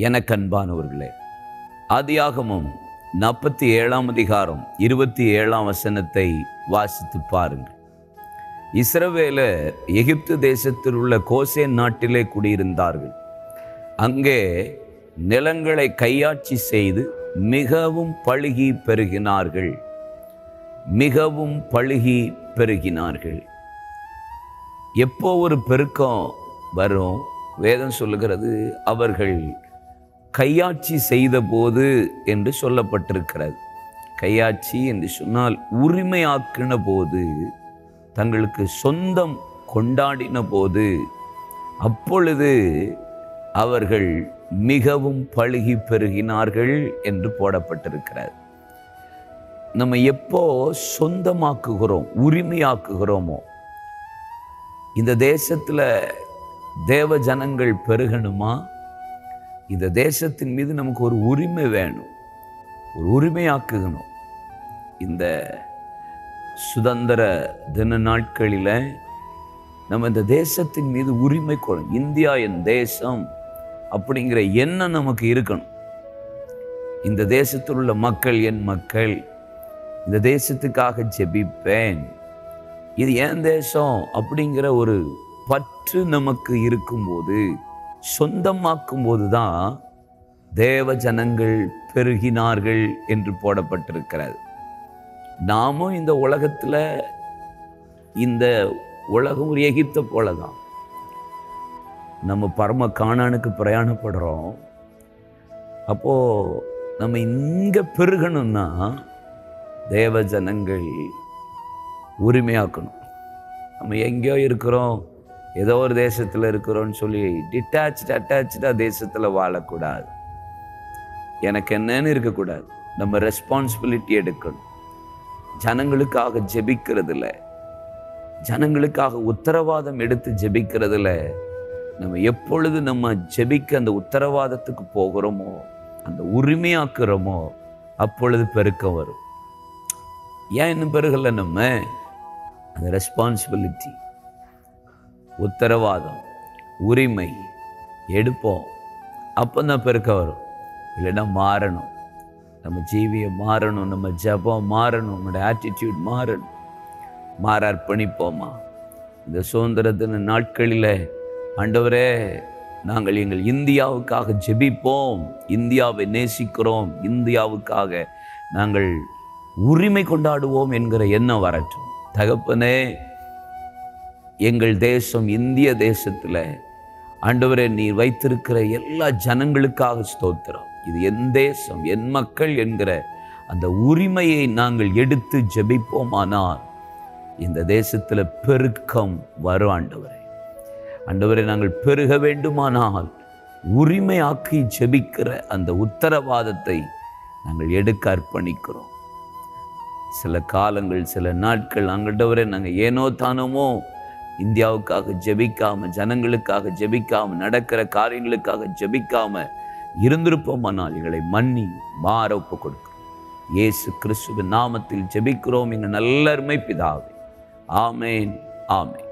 எனக்கு அன்பானவர்களே ஆதியாகமம் நாற்பத்தி ஏழாம் அதிகாரம் இருபத்தி ஏழாம் வசனத்தை வாசித்து பாருங்கள் இஸ்ரவேலர் எகிப்து தேசத்தில் உள்ள கோசேன் நாட்டிலே குடியிருந்தார்கள் அங்கே நிலங்களை கையாட்சி செய்து மிகவும் பழுகி பெருகினார்கள் மிகவும் பழுகி பெருகினார்கள் எப்போ ஒரு பெருக்கம் வரும் வேதம் சொல்லுகிறது அவர்கள் கையாட்சி செய்தபோது என்று சொல்லப்பட்டிருக்கிறது கையாட்சி என்று சொன்னால் உரிமையாக்கின போது தங்களுக்கு சொந்தம் கொண்டாடின போது அப்பொழுது அவர்கள் மிகவும் பழுகி பெருகினார்கள் என்று போடப்பட்டிருக்கிறது நம்ம எப்போ சொந்தமாக்குகிறோம் உரிமையாக்குகிறோமோ இந்த தேசத்தில் தேவ ஜனங்கள் பெருகணுமா இந்த தேசத்தின் மீது நமக்கு ஒரு உரிமை வேணும் ஒரு உரிமையாக்குகணும் இந்த சுதந்திர தின நாட்களில் நம்ம இந்த தேசத்தின் மீது உரிமை கொள்ளும் இந்தியா என் தேசம் அப்படிங்கிற எண்ணம் நமக்கு இருக்கணும் இந்த தேசத்தில் உள்ள மக்கள் என் மக்கள் இந்த தேசத்துக்காக ஜெபிப்பேன் இது என் தேசம் அப்படிங்கிற ஒரு பற்று நமக்கு இருக்கும்போது சொந்தமாக்கும் போது தான் தேவ ஜனங்கள் பெருகினார்கள் என்று போடப்பட்டிருக்கிறது நாமும் இந்த உலகத்தில் இந்த உலகம் ஒரு எகிப்தை போல தான் நம்ம பரம காணானுக்கு பிரயாணப்படுறோம் அப்போது நம்ம இங்கே பெருகணும்னா தேவ ஜனங்கள் உரிமையாக்கணும் நம்ம எங்கேயோ இருக்கிறோம் ஏதோ ஒரு தேசத்தில் இருக்கிறோம்னு சொல்லி டிட்டாச்சு அட்டாச்சாக தேசத்தில் வாழக்கூடாது எனக்கு என்னன்னு இருக்கக்கூடாது நம்ம ரெஸ்பான்சிபிலிட்டி எடுக்கணும் ஜனங்களுக்காக ஜெபிக்கிறதுல ஜனங்களுக்காக உத்தரவாதம் எடுத்து ஜெபிக்கிறதுல நம்ம எப்பொழுது நம்ம ஜெபிக்க அந்த உத்தரவாதத்துக்கு போகிறோமோ அந்த உரிமையாக்குறோமோ அப்பொழுது பெருக்கம் வரும் ஏன் இன்னும் பெருகலை நம்ம அந்த ரெஸ்பான்சிபிலிட்டி உத்தரவாதம் உரிமை எடுப்போம் அப்போ தான் பெருக்க வரும் இல்லைன்னா மாறணும் நம்ம ஜீவியம் மாறணும் நம்ம ஜபம் மாறணும் நம்மளோட ஆட்டிடியூட் மாறணும் மாற அர்ப்பணிப்போமா இந்த சுதந்திரத்தின நாட்களில் ஆண்டவரே நாங்கள் எங்கள் இந்தியாவுக்காக ஜெபிப்போம் இந்தியாவை நேசிக்கிறோம் இந்தியாவுக்காக நாங்கள் உரிமை கொண்டாடுவோம் என்கிற எண்ணம் வரட்டும் தகப்பனே எங்கள் தேசம் இந்திய தேசத்தில் ஆண்டவரே நீர் வைத்திருக்கிற எல்லா ஜனங்களுக்காக ஸ்தோத்திரம் இது என் தேசம் என் மக்கள் என்கிற அந்த உரிமையை நாங்கள் எடுத்து ஜெபிப்போமானால் இந்த தேசத்தில் பெருக்கம் வரும் ஆண்டவரே ஆண்டவரை நாங்கள் பெருக வேண்டுமானால் உரிமையாக்கி ஜெபிக்கிற அந்த உத்தரவாதத்தை நாங்கள் எடுக்க அர்ப்பணிக்கிறோம் சில காலங்கள் சில நாட்கள் ஆண்டவரை நாங்கள் ஏனோ தானமோ இந்தியாவுக்காக ஜெபிக்காம ஜனங்களுக்காக ஜெபிக்காம நடக்கிற காரியங்களுக்காக ஜெபிக்காம இருந்திருப்போமானால் எங்களை மன்னி மாற ஒப்பு கொடுக்கிறோம் இயேசு கிறிஸ்துவின் நாமத்தில் ஜெபிக்கிறோம் எங்கள் நல்லருமை பிதாவே ஆமேன் ஆமேன்